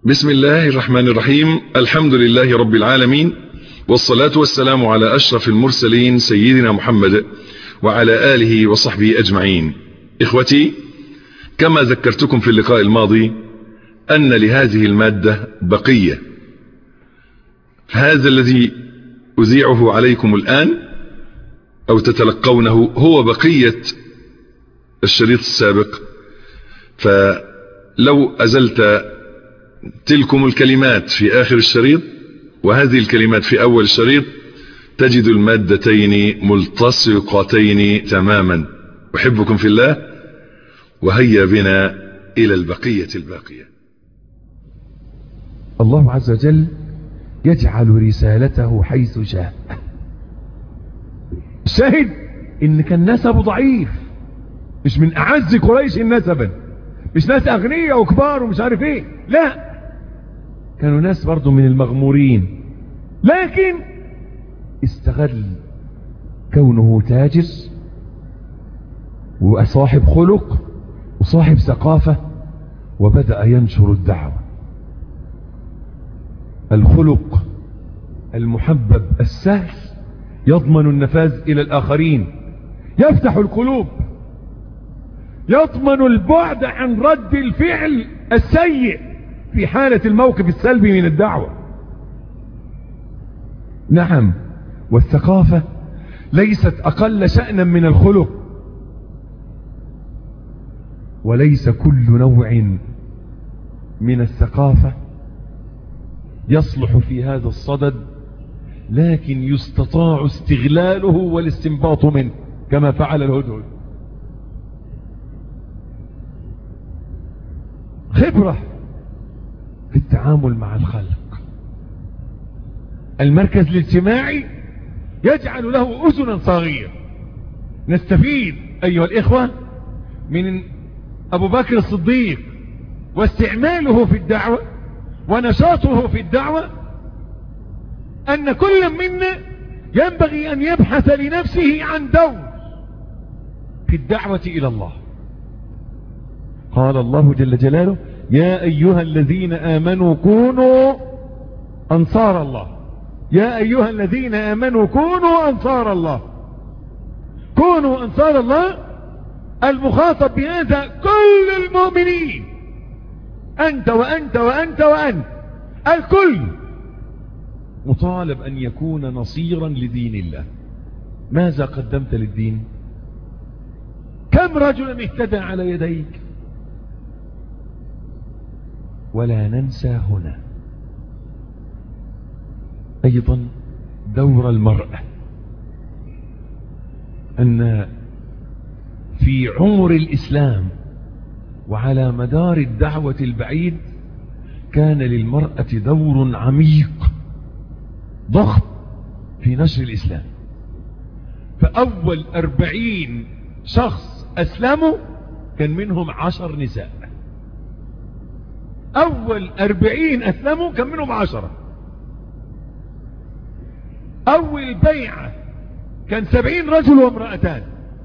بسم الله الرحمن الرحيم الحمد لله رب العالمين والصلاة والسلام على أشرف المرسلين سيدنا محمد وعلى آله وصحبه أجمعين إخوتي كما ذكرتكم في اللقاء الماضي أن لهذه المادة بقية هذا الذي أذيعه عليكم الآن أو تتلقونه هو بقية الشريط السابق فلو أزلت تلكم الكلمات في آخر الشريط وهذه الكلمات في أول الشريط تجد المادتين ملتصقتين تماما أحبكم في الله وهيا بنا إلى البقية الباقية الله عز وجل يجعل رسالته حيث شاء الشاهد ان كان نسبه ضعيف مش من اعز قريش نسبا مش ناس اغنياء وكبار ومش عارف ايه لا كانوا ناس برضو من المغمورين لكن استغل كونه تاجر وصاحب خلق وصاحب ثقافة وبدأ ينشر الدعوة الخلق المحبب السهل يضمن النفاذ إلى الآخرين يفتح القلوب يضمن البعد عن رد الفعل السيء في حالة الموقف السلبي من الدعوة نعم والثقافة ليست أقل شأنا من الخلق وليس كل نوع من الثقافة يصلح في هذا الصدد لكن يستطاع استغلاله والاستنباط منه كما فعل الهدهد خبرة في التعامل مع الخلق المركز الاجتماعي يجعل له أذنا صاغية نستفيد أيها الإخوة من أبو بكر الصديق واستعماله في الدعوة ونشاطه في الدعوة أن كل منا ينبغي أن يبحث لنفسه عن دور في الدعوة إلى الله قال الله جل جلاله يا أيها الذين آمنوا كونوا أنصار الله يا أيها الذين آمنوا كونوا أنصار الله كونوا أنصار الله المخاطب بهذا كل المؤمنين أنت وأنت وأنت وأنت الكل مطالب أن يكون نصيرا لدين الله ماذا قدمت للدين كم رجلا اهتدى على يديك ولا ننسى هنا أيضا دور المرأة أن في عمر الإسلام وعلى مدار الدعوة البعيد كان للمرأة دور عميق ضخم في نشر الإسلام فأول أربعين شخص أسلموا كان منهم عشر نساء أول أربعين أسلموا كان منهم عشرة أول بيعة كان سبعين رجل وامرأتان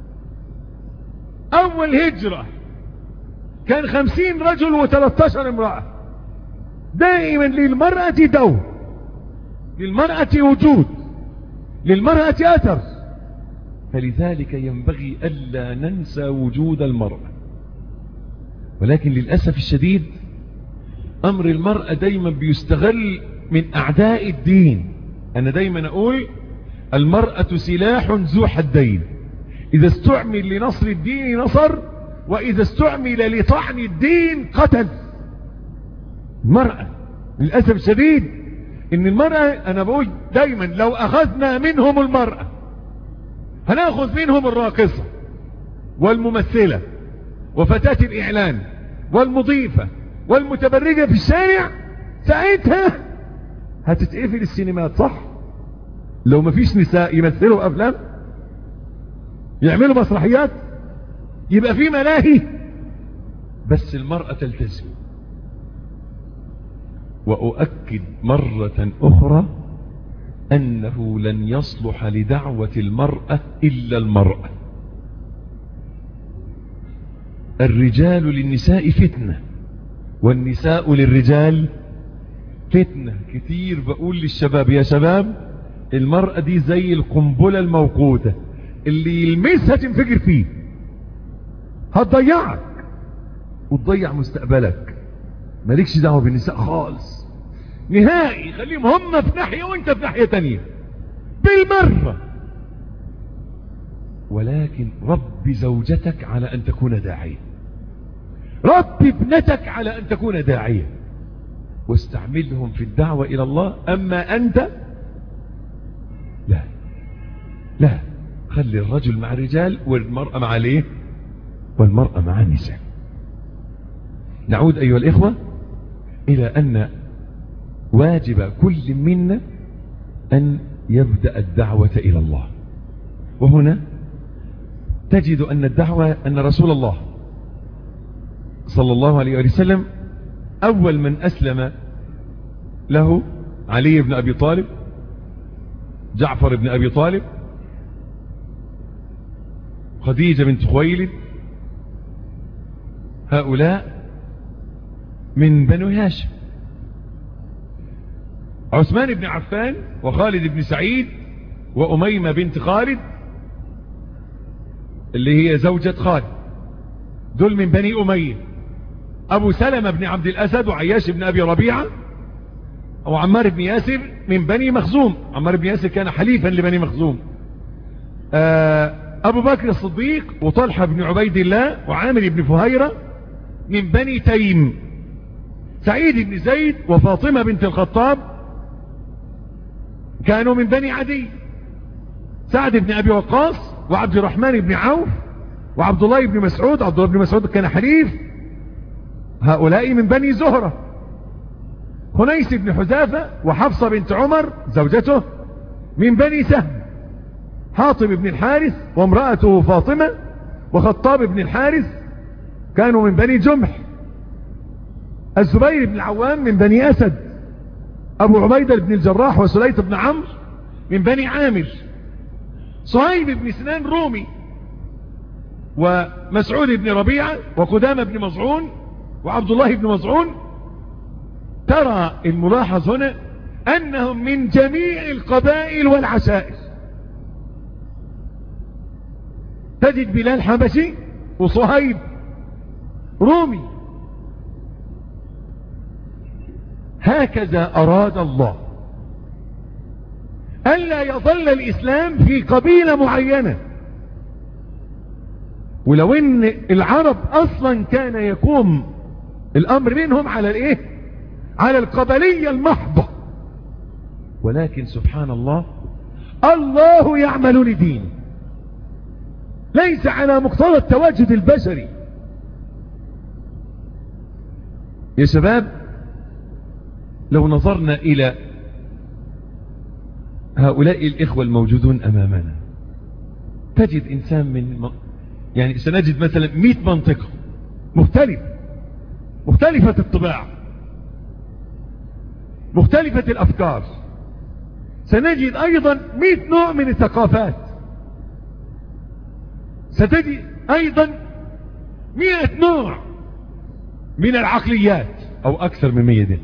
أول هجرة كان خمسين رجل وثلاثة امرأة دائما للمرأة دور للمرأة وجود للمرأة أثر فلذلك ينبغي ألا ننسى وجود المرأة ولكن للأسف الشديد أمر المرأة دايما بيستغل من أعداء الدين أنا دايما أقول المرأة سلاح ذو حدين إذا استعمل لنصر الدين نصر وإذا استعمل لطعن الدين قتل المرأة للأسف الشديد إن المرأة أنا بقول دايما لو أخذنا منهم المرأة هناخذ منهم الراقصة والممثلة وفتاة الإعلان والمضيفة والمتبرجة في الشارع ساعتها هتتقفل السينمات صح لو مفيش نساء يمثلوا أفلام يعملوا مسرحيات يبقى في ملاهي بس المرأة تلتزم وأؤكد مرة أخرى أنه لن يصلح لدعوة المرأة إلا المرأة الرجال للنساء فتنة والنساء للرجال فتنة كتير بقول للشباب يا شباب المرأة دي زي القنبلة الموقوتة اللي يلمسها تنفجر فيه هتضيعك وتضيع مستقبلك مالكش دعوة بالنساء خالص نهائي خليهم هم في ناحية وانت في ناحية تانية بالمرة ولكن رب زوجتك على ان تكون داعية رب ابنتك على ان تكون داعية واستعملهم في الدعوة الى الله اما انت لا لا خلي الرجل مع الرجال والمرأة مع ليه والمرأة مع النساء نعود أيها الإخوة إلى أن واجب كل منا أن يبدأ الدعوة إلى الله وهنا تجد أن الدعوة أن رسول الله صلى الله عليه وسلم أول من أسلم له علي بن أبي طالب جعفر بن أبي طالب خديجة بنت خويلد هؤلاء من بنو هاشم عثمان بن عفان وخالد بن سعيد وأميمة بنت خالد اللي هي زوجة خالد دول من بني أمية أبو سلمة بن عبد الأسد وعياش بن أبي ربيعة وعمار بن ياسر من بني مخزوم عمار بن ياسر كان حليفا لبني مخزوم أبو بكر الصديق وطلحة بن عبيد الله وعامر بن فهيرة من بني تيم سعيد بن زيد وفاطمة بنت الخطاب كانوا من بني عدي سعد بن أبي وقاص وعبد الرحمن بن عوف وعبد الله بن مسعود عبد الله بن مسعود كان حليف هؤلاء من بني زهرة خنيس بن حذافة وحفصة بنت عمر زوجته من بني سهم حاطب بن الحارث وامرأته فاطمة وخطاب بن الحارث كانوا من بني جمح الزبير بن العوام من بني أسد أبو عبيدة بن الجراح وسليط بن عمرو من بني عامر صهيب بن سنان رومي ومسعود بن ربيعة وقدامة بن مزعون وعبد الله بن مزعون ترى الملاحظ هنا أنهم من جميع القبائل والعشائر تجد بلال حبشي وصهيب رومي هكذا أراد الله ألا يظل الإسلام في قبيلة معينة ولو ان العرب اصلا كان يقوم الامر منهم على الايه على القبلية المحضة ولكن سبحان الله الله يعمل لدين ليس على مقتضى التواجد البشري يا شباب لو نظرنا الى هؤلاء الاخوة الموجودون امامنا تجد انسان من يعني سنجد مثلا مئة منطقة مختلفة مختلفة الطباع مختلفة الافكار سنجد ايضا مئة نوع من الثقافات ستجد ايضا مئة نوع من العقليات او اكثر من مئة دي.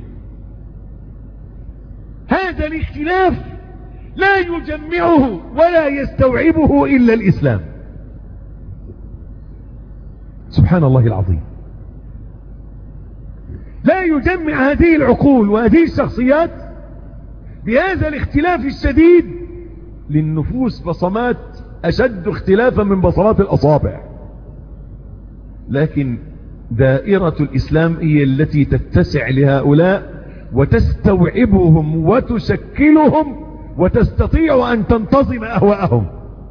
هذا الاختلاف لا يجمعه ولا يستوعبه الا الاسلام سبحان الله العظيم لا يجمع هذه العقول وهذه الشخصيات بهذا الاختلاف الشديد للنفوس بصمات أشد اختلافا من بصمات الأصابع لكن دائرة الإسلام هي التي تتسع لهؤلاء وتستوعبهم وتشكلهم وتستطيع أن تنتظم أهواءهم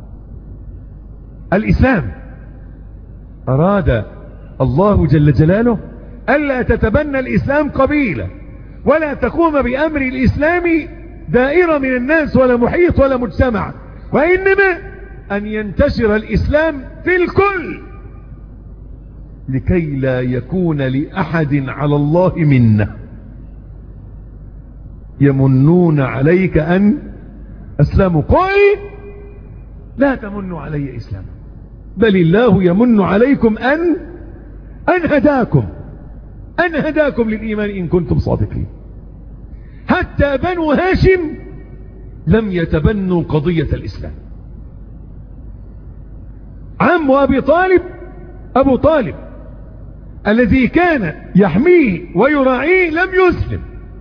الإسلام أراد الله جل جلاله ألا تتبنى الإسلام قبيلة ولا تقوم بأمر الإسلام دائرة من الناس ولا محيط ولا مجتمع وإنما أن ينتشر الإسلام في الكل لكي لا يكون لأحد على الله منه يمنون عليك أن أسلموا قل لا تمنوا علي إسلام بل الله يمن عليكم أن أن هداكم أن هداكم للإيمان إن كنتم صادقين حتى بنو هاشم لم يتبنوا قضية الإسلام عم أبي طالب أبو طالب الذي كان يحميه ويراعيه لم يسلم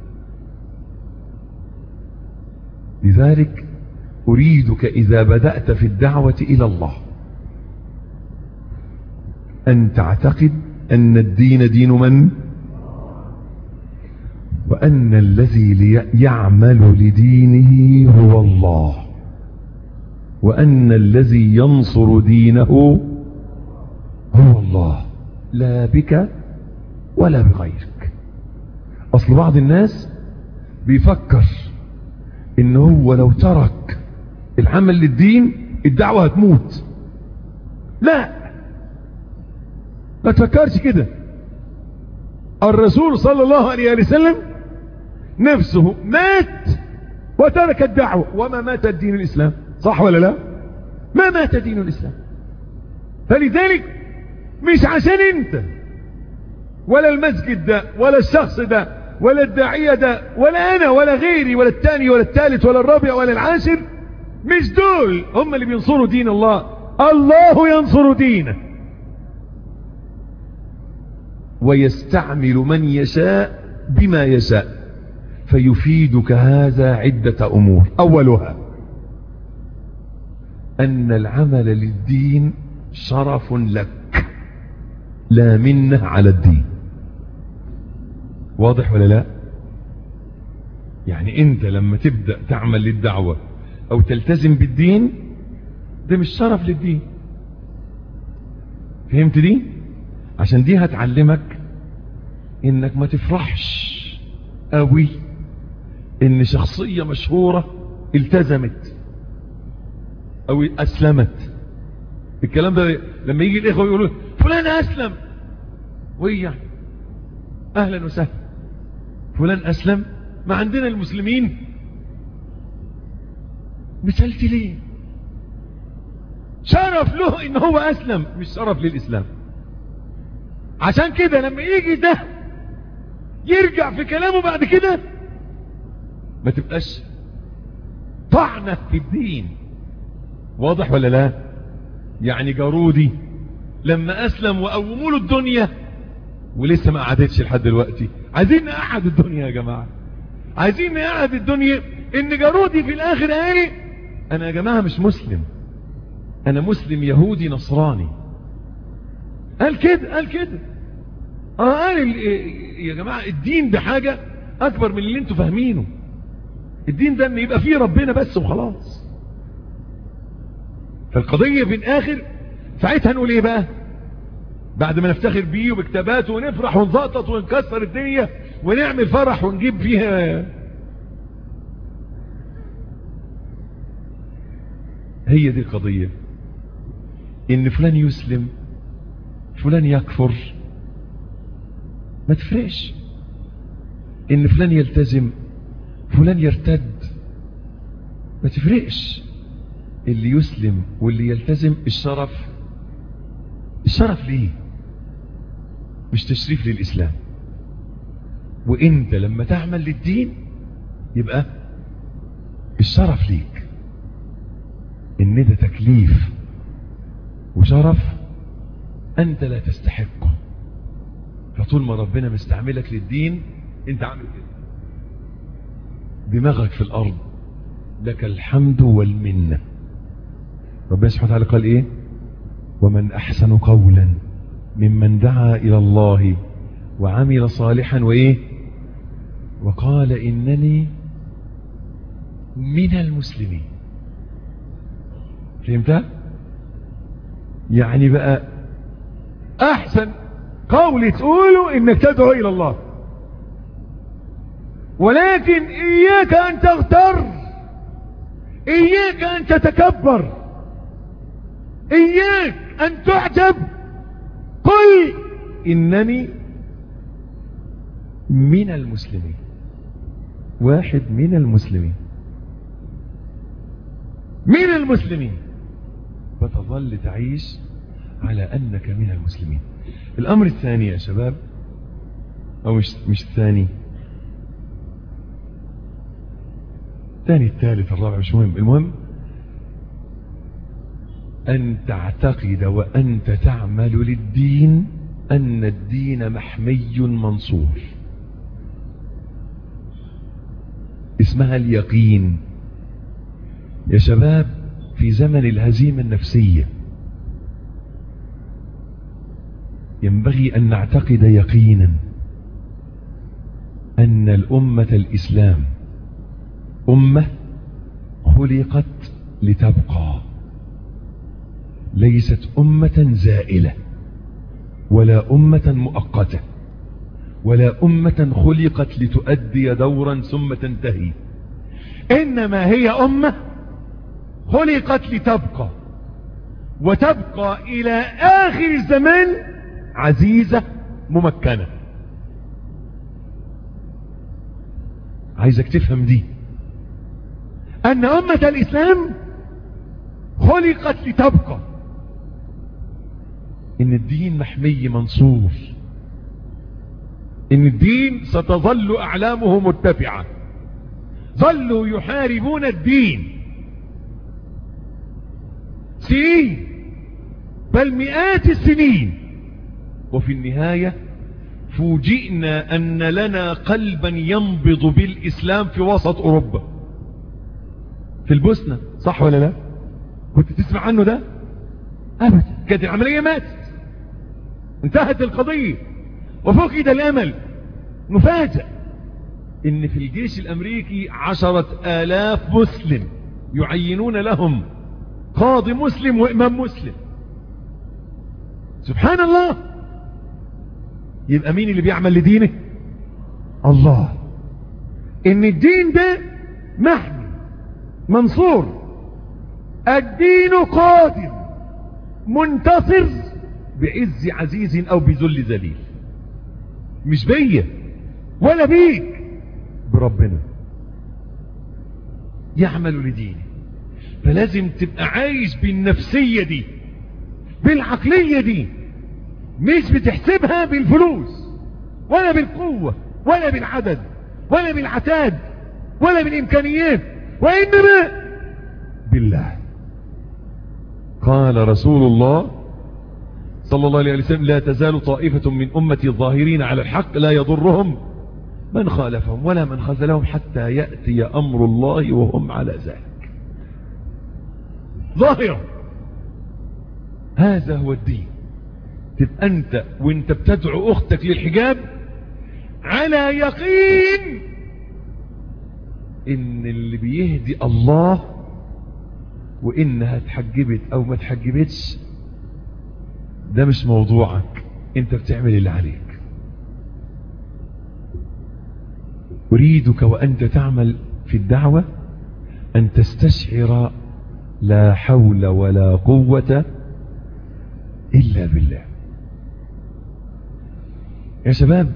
لذلك أريدك إذا بدأت في الدعوة إلى الله أن تعتقد أن الدين دين من وأن الذي يعمل لدينه هو الله وأن الذي ينصر دينه هو الله لا بك ولا بغيرك أصل بعض الناس بيفكر إن هو لو ترك العمل للدين الدعوة هتموت لا ما تفكرش كده الرسول صلى الله عليه وسلم نفسه مات وترك الدعوة وما مات الدين الإسلام صح ولا لا ما مات دين الإسلام فلذلك مش عشان انت ولا المسجد ده ولا الشخص ده ولا الداعية ده ولا انا ولا غيري ولا التاني ولا التالت ولا الرابع ولا العاشر مش دول هم اللي بينصروا دين الله الله ينصر دينه ويستعمل من يشاء بما يشاء فيفيدك هذا عدة أمور أولها أن العمل للدين شرف لك لا منه على الدين واضح ولا لا يعني انت لما تبدأ تعمل للدعوة او تلتزم بالدين ده مش شرف للدين فهمت دي عشان دي هتعلمك انك ما تفرحش قوي ان شخصية مشهورة التزمت او اسلمت الكلام ده لما يجي الاخوة يقولوا فلان اسلم ويا اهلا وسهلا فلان اسلم ما عندنا المسلمين مثلت ليه شرف له ان هو اسلم مش شرف للاسلام عشان كده لما يجي ده يرجع في كلامه بعد كده ما تبقاش طعنة في الدين واضح ولا لا يعني جارودي لما اسلم وقوموا له الدنيا ولسه ما قعدتش لحد دلوقتي عايزين نقعد الدنيا يا جماعة عايزين نقعد الدنيا ان جارودي في الاخر قال انا يا جماعة مش مسلم انا مسلم يهودي نصراني قال كده قال كده اه قال يا جماعة الدين ده حاجة اكبر من اللي انتوا فاهمينه الدين ده ان يبقى فيه ربنا بس وخلاص فالقضية في الاخر ساعتها نقول ايه بقى بعد ما نفتخر بيه وبكتاباته ونفرح ونزقطط ونكسر الدنيا ونعمل فرح ونجيب فيها هي دي القضية ان فلان يسلم فلان يكفر ما تفرقش ان فلان يلتزم فلان يرتد ما تفرقش اللي يسلم واللي يلتزم الشرف الشرف ليه مش تشريف للإسلام وانت لما تعمل للدين يبقى الشرف ليك ان ده تكليف وشرف انت لا تستحقه فطول ما ربنا مستعملك للدين انت عامل كده دماغك في الارض لك الحمد والمنة ربنا سبحانه وتعالى قال ايه ومن احسن قولا ممن دعا الى الله وعمل صالحا وايه وقال انني من المسلمين فهمتها يعني بقى احسن قول تقوله انك تدعو الى الله ولكن اياك ان تغتر اياك ان تتكبر اياك ان تعجب قل انني من المسلمين واحد من المسلمين من المسلمين فتظل تعيش على انك من المسلمين الامر الثاني يا شباب او مش, مش الثاني الثاني الثالث الرابع مش مهم المهم أن تعتقد وأنت تعمل للدين أن الدين محمي منصور اسمها اليقين يا شباب في زمن الهزيمة النفسية ينبغي أن نعتقد يقينا أن الأمة الإسلام أمة خلقت لتبقى ليست أمة زائلة ولا أمة مؤقتة ولا أمة خلقت لتؤدي دورا ثم تنتهي إنما هي أمة خلقت لتبقى وتبقى إلى آخر الزمان عزيزة ممكنة عايزك تفهم دي أن أمة الإسلام خلقت لتبقى إن الدين محمي منصور إن الدين ستظل أعلامه مرتفعة ظلوا يحاربون الدين سنين بل مئات السنين وفي النهاية فوجئنا أن لنا قلبا ينبض بالإسلام في وسط أوروبا في البوسنة صح ولا لا كنت تسمع عنه ده أبدا كانت العملية ماتت انتهت القضية وفقد الأمل نفاجأ ان في الجيش الامريكي عشرة الاف مسلم يعينون لهم قاضي مسلم وامام مسلم سبحان الله يبقى مين اللي بيعمل لدينه الله ان الدين ده محمي منصور الدين قادر منتصر بعز عزيز او بذل ذليل مش بيا ولا بيك بربنا يعمل لدينه فلازم تبقى عايش بالنفسية دي بالعقلية دي مش بتحسبها بالفلوس ولا بالقوة ولا بالعدد ولا بالعتاد ولا بالإمكانيات وإنما بالله قال رسول الله صلى الله عليه وسلم لا تزال طائفة من أمتي الظاهرين على الحق لا يضرهم من خالفهم ولا من خذلهم حتى يأتي أمر الله وهم على ذلك ظاهرة هذا هو الدين تبقى أنت وانت بتدعو أختك للحجاب على يقين إن اللي بيهدي الله وإنها اتحجبت أو ما اتحجبتش ده مش موضوعك انت بتعمل اللي عليك أريدك وأنت تعمل في الدعوة أن تستشعر لا حول ولا قوة إلا بالله يا شباب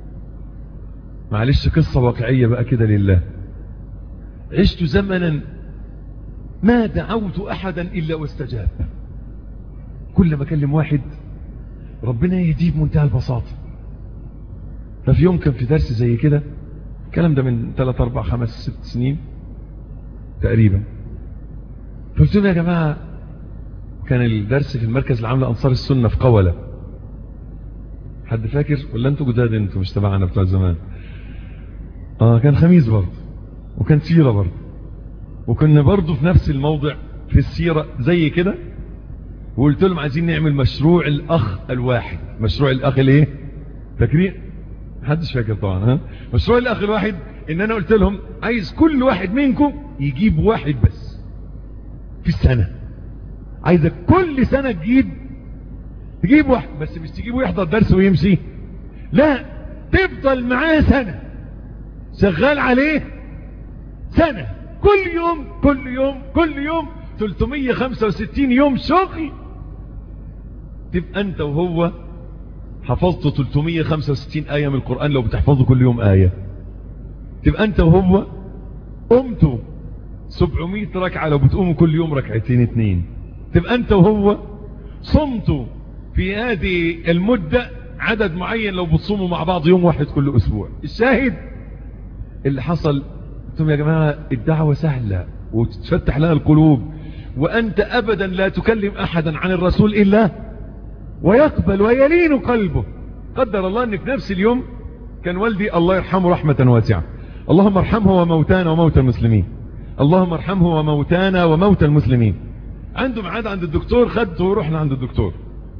معلش قصة واقعية بقى كده لله عشت زمنا ما دعوت أحدا إلا واستجاب كل ما أكلم واحد ربنا يهديه بمنتهى البساطة ففي يوم كان في درس زي كده الكلام ده من 3 4 5 6 سنين تقريبا فقلت لهم يا جماعة كان الدرس في المركز العام لأنصار السنة في قولة حد فاكر ولا انتوا جداد انتوا مش تبعنا بتوع زمان اه كان خميس برضه وكان سيرة برضه وكنا برضه في نفس الموضع في السيرة زي كده وقلت لهم عايزين نعمل مشروع الأخ الواحد مشروع الأخ الايه فاكرين محدش فاكر طبعا ها مشروع الأخ الواحد ان انا قلت لهم عايز كل واحد منكم يجيب واحد بس في السنة عايزك كل سنة تجيب تجيب واحد بس مش تجيبه يحضر درس ويمشي لا تفضل معاه سنة شغال عليه سنة كل يوم كل يوم كل يوم 365 يوم شغل تبقى انت وهو حفظت 365 آية من القرآن لو بتحفظه كل يوم آية تبقى انت وهو قمتوا 700 ركعة لو بتقوموا كل يوم ركعتين اتنين تبقى انت وهو صمتوا في هذه المدة عدد معين لو بتصوموا مع بعض يوم واحد كل اسبوع الشاهد اللي حصل قلت لهم يا جماعة الدعوة سهلة وتتفتح لها القلوب وأنت أبدا لا تكلم أحدا عن الرسول إلا ويقبل ويلين قلبه قدر الله أن في نفس اليوم كان والدي الله يرحمه رحمة واسعة اللهم ارحمه وموتانا وموتى المسلمين اللهم ارحمه وموتانا وموتى المسلمين عنده ميعاد عند الدكتور خدته ورحنا عند الدكتور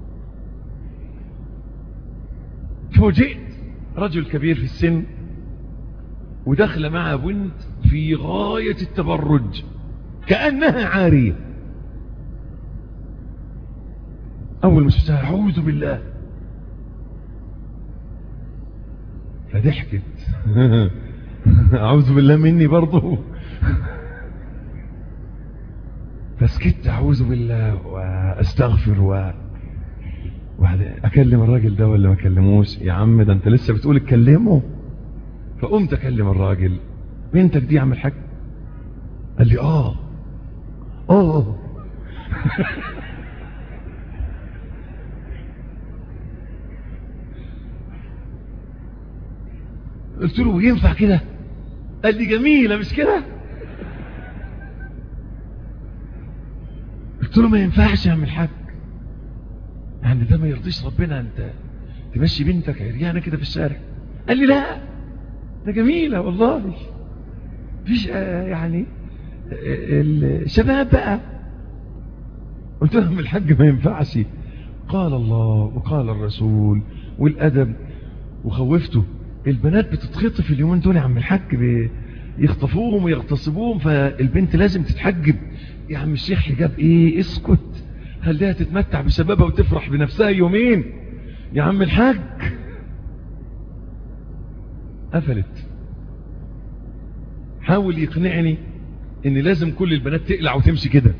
فوجئت رجل كبير في السن ودخل معها بنت في غاية التبرج كأنها عارية أول ما شفتها أعوذ بالله فضحكت أعوذ بالله مني برضه فسكت أعوذ بالله وأستغفر و وبعدين أكلم الراجل ده ولا ما أكلموش يا عم ده أنت لسه بتقول اتكلمه فقمت أكلم الراجل بنتك دي يا عم الحاج قال لي آه آه قلت له ينفع كده قال لي جميلة مش كده قلت له ما ينفعش يا عم الحاج يعني ده ما يرضيش ربنا انت تمشي بنتك عريانة كده في الشارع قال لي لا ده جميلة والله فيش آه يعني آه الشباب بقى قلت له عم الحاج ما ينفعش قال الله وقال الرسول والأدب وخوفته البنات بتتخطف اليومين دول يا عم الحاج يخطفوهم ويغتصبوهم فالبنت لازم تتحجب يا عم الشيخ حجاب ايه اسكت خليها تتمتع بشبابها وتفرح بنفسها يومين يا عم الحاج قفلت حاول يقنعني ان لازم كل البنات تقلع وتمشي كده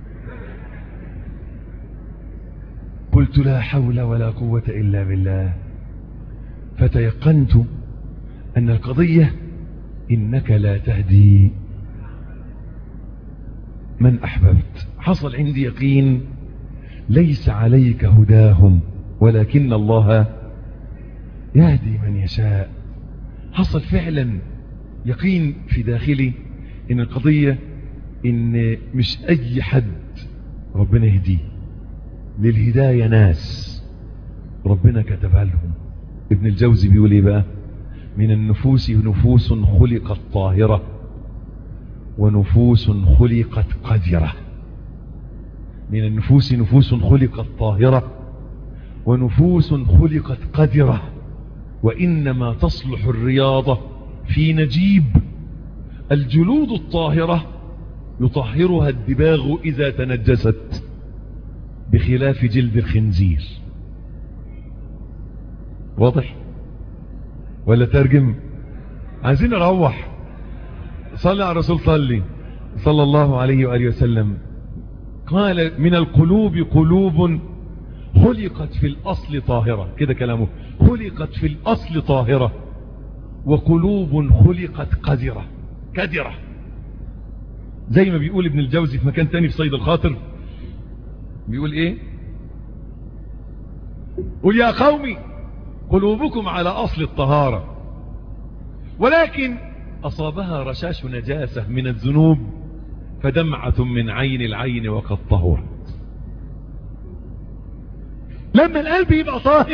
قلت لا حول ولا قوة الا بالله فتيقنت أن القضية إنك لا تهدي من أحببت حصل عندي يقين ليس عليك هداهم ولكن الله يهدي من يشاء حصل فعلا يقين في داخلي إن القضية إن مش أي حد ربنا يهديه للهداية ناس ربنا كتبها لهم ابن الجوزي بيقول ايه بقى من النفوس نفوس خلقت طاهرة ونفوس خلقت قذرة من النفوس نفوس خلقت طاهرة ونفوس خلقت قذرة وإنما تصلح الرياضة في نجيب الجلود الطاهرة يطهرها الدباغ إذا تنجست بخلاف جلد الخنزير واضح ولا ترجم عايزين نروح صلى على الرسول صلي صلى الله عليه وآله وسلم قال من القلوب قلوب خلقت في الأصل طاهرة كده كلامه خلقت في الأصل طاهرة وقلوب خلقت قذرة كدرة زي ما بيقول ابن الجوزي في مكان تاني في صيد الخاطر بيقول ايه قل يا قومي قلوبكم على أصل الطهارة ولكن أصابها رشاش نجاسة من الذنوب فدمعة من عين العين وقد طهرت لما القلب يبقى طاهر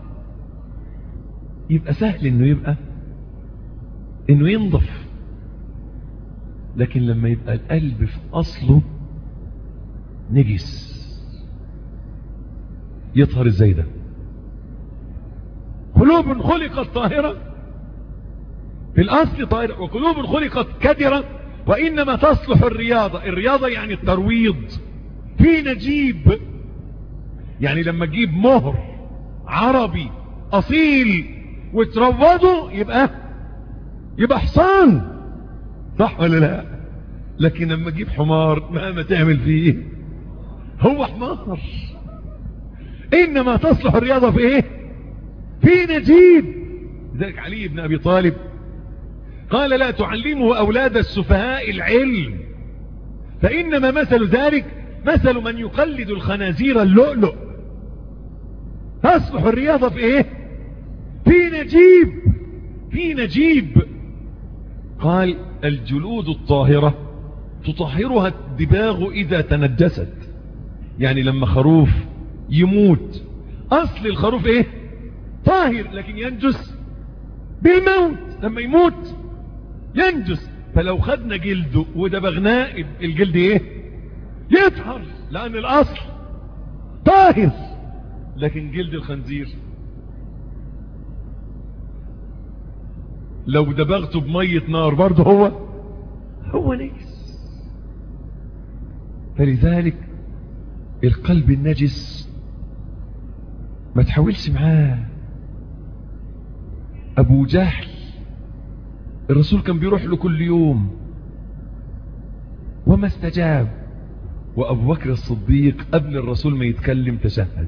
يبقى سهل انه يبقى انه ينضف لكن لما يبقى القلب في اصله نجس يطهر ازاي ده قلوب خلقت طاهرة في الأصل طاهرة وقلوب خلقت كدرة وإنما تصلح الرياضة الرياضة يعني الترويض في نجيب يعني لما تجيب مهر عربي أصيل وتروضه يبقى يبقى حصان صح ولا لا لكن لما تجيب حمار مهما تعمل فيه هو حمار إنما تصلح الرياضة في إيه في نجيب ذلك علي بن أبي طالب قال لا تعلموا أولاد السفهاء العلم فإنما مثل ذلك مثل من يقلد الخنازير اللؤلؤ تصلح الرياضة في ايه في نجيب في نجيب قال الجلود الطاهرة تطهرها الدباغ إذا تنجست يعني لما خروف يموت أصل الخروف إيه طاهر لكن ينجس بالموت لما يموت ينجس فلو خدنا جلده ودبغناه الجلد ايه يطهر لان الاصل طاهر لكن جلد الخنزير لو دبغته بمية نار برضه هو هو نجس فلذلك القلب النجس ما تحاولش معاه ابو جهل الرسول كان بيروح له كل يوم وما استجاب وابو بكر الصديق قبل الرسول ما يتكلم تشهد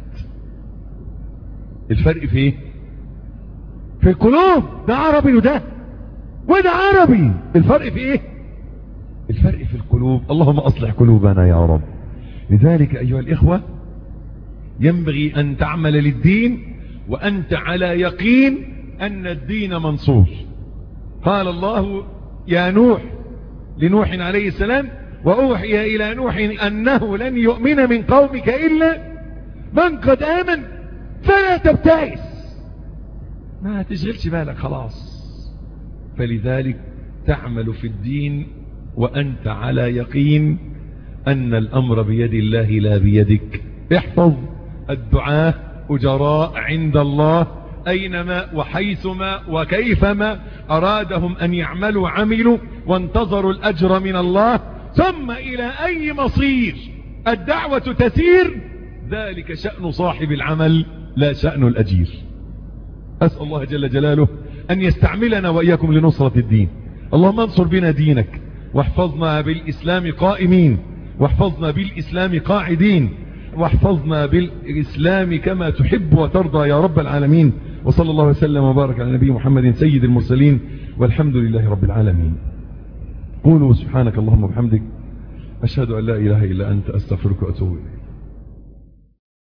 الفرق في ايه في القلوب ده عربي وده وده عربي الفرق في ايه الفرق في القلوب اللهم اصلح قلوبنا يا رب لذلك ايها الاخوة ينبغي ان تعمل للدين وانت على يقين ان الدين منصور قال الله يا نوح لنوح عليه السلام وأوحي إلى نوح أنه لن يؤمن من قومك إلا من قد آمن فلا تبتئس ما تشغلش بالك خلاص فلذلك تعمل في الدين وأنت على يقين أن الأمر بيد الله لا بيدك احفظ الدعاء أجراء عند الله أينما وحيثما وكيفما أرادهم أن يعملوا عملوا وانتظروا الأجر من الله ثم إلى أي مصير الدعوة تسير ذلك شأن صاحب العمل لا شأن الأجير أسأل الله جل جلاله أن يستعملنا وإياكم لنصرة الدين اللهم انصر بنا دينك واحفظنا بالإسلام قائمين واحفظنا بالإسلام قاعدين واحفظنا بالإسلام كما تحب وترضى يا رب العالمين وصلى الله وسلم وبارك على نبي محمد سيد المرسلين والحمد لله رب العالمين قولوا سبحانك اللهم وبحمدك أشهد أن لا إله إلا أنت أستغفرك وأتوب إليك